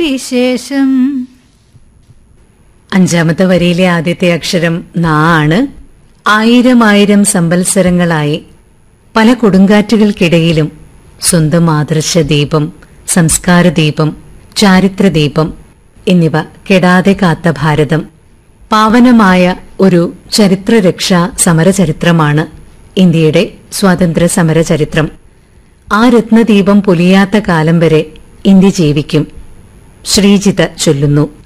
വിശേഷം അഞ്ചാമത്തെ വരിയിലെ ആദ്യത്തെ അക്ഷരം നാ ആണ് ആയിരം ആയിരം സംവത്സരങ്ങളായി പല കൊടുങ്കാറ്റുകൾക്കിടയിലും സ്വന്തം ആദർശ ദീപം സംസ്കാര ദീപം ചാരിത്ര ദീപം എന്നിവ കെടാതെ കാത്ത ഭാരതം പാവനമായ ഒരു ചരിത്രരക്ഷാ സമരചരിത്രമാണ് ഇന്ത്യയുടെ സ്വാതന്ത്ര്യ സമര ചരിത്രം ആ രത്നദീപം പൊലിയാത്ത കാലം വരെ ഇന്ത്യ ജീവിക്കും ശ്രീജിത ചൊല്ലുന്നു